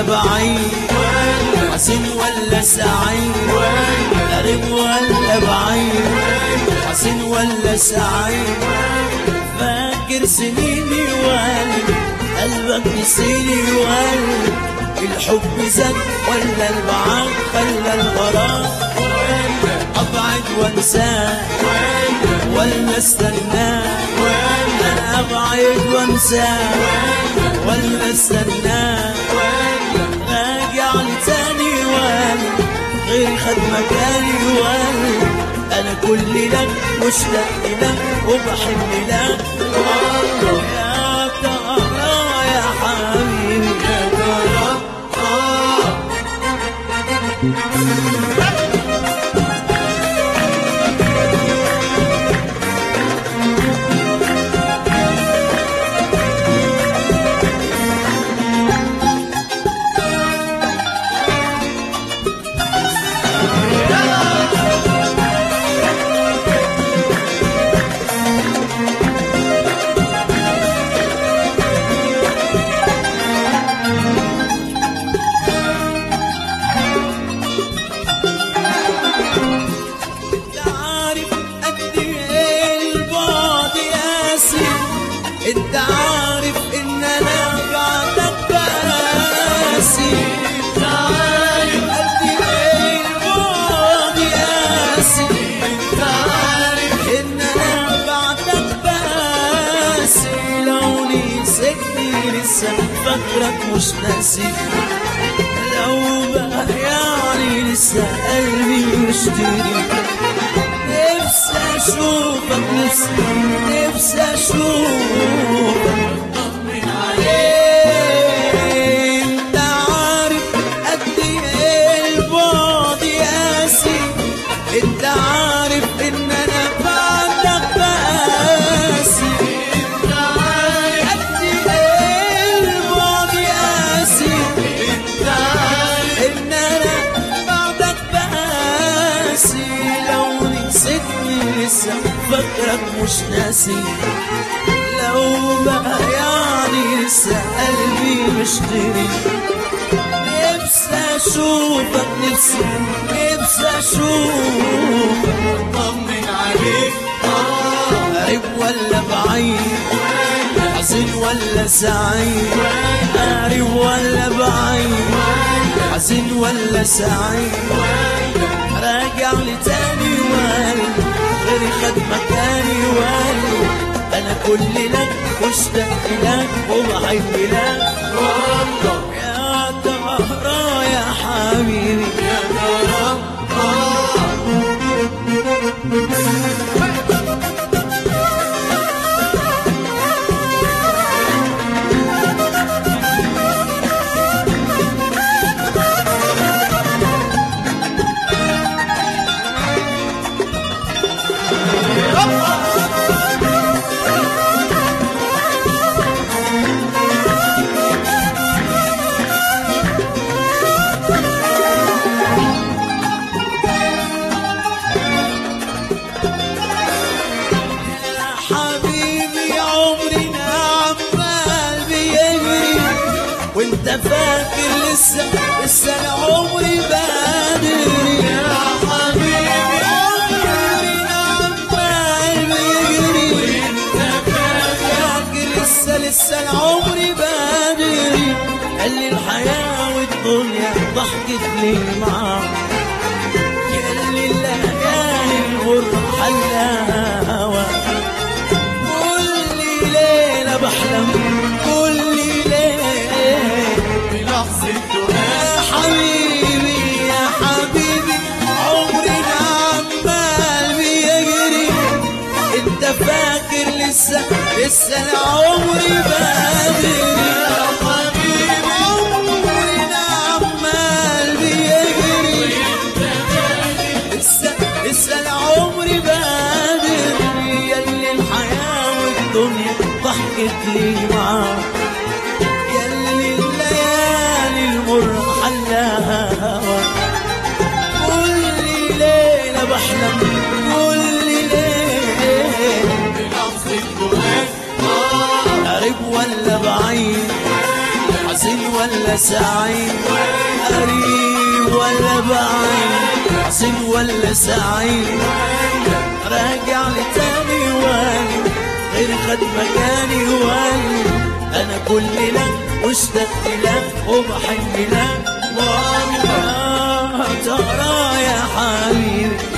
ولا بعيد حزين ولا سعيد قريب ولا بعيد حزين ولا سعيد فاكر سنيني ولا قلبك نسيني ولا الحب زاد ولا البعاد خلى الغرام ابعد وانساه ولا استناه انا ابعد وانساه ولا استناه راجع لي تاني ولا غيري خد مكاني ولا انا كل لك مشتاق لك وبحن لك والله يا ترى يا حبيبي يا ترى آه انت عارف قد ايه البعد قاسي انت عارف ان انا بعدك بقاسي انت عارف قد ايه البعد قاسي انت عارف ان انا بعدك بقاسي لو نسيتني لسه فاكرك مش ناسي لو بقى يعني لسه قلبي مشتري نفسي اشوفك نفسي نفسي اشوفك طمن عليك انت عارف قد ايه البعد قاسي انت عارف ان انا بعدك بقاسي انت عارف قد ايه البعد قاسي انت عارف ان انا بعدك بقاسي لو نسيتني لسه فاكرك مش ناسي لو بقى يعني لسه قلبي مشتري نفسي اشوفك نفسي نفسي اشوفك طمن عليك قريب ولا بعيد حزين ولا سعيد قريب ولا بعيد حزين ولا سعيد راجع لي تاني ولا غيري خد مكاني ولا انا كل لك مشتاق لك وبحب لك والله يا ترى يا حبيبي يا ترى يا حبيبي عمرنا عمال بيجري وانت فاكر لسه لسه العمر بدري يا حبيبي عمرنا عمال بيجري وانت فاكر لسه لسه العمر بدري قال لي الحياة والدنيا ضحكت لي معاك قال لي الليالي الغر حلاها هوا كل ليلة بحلم كل ليلة بلحظة يا حبيبي يا حبيبي عمرنا عمال بيجري انت فاكر لسه لسه العمر بدري يا حبيبي عمرنا عمال بيجري لسه لسه العمر بدري ياللي الحياة والدنيا ضحكت لي معاك ياللي الليالي المر حلاها هوا كل ليلة بحلم كل ليلة بلحظة قريب ولا بعيد حزين ولا ولا سعيد قريب ولا بعيد حزين ولا سعيد راجع لي تاني والي غير خد مكاني والي انا كل لك واشتقت لك وبحن لك والله ترى يا حبيبي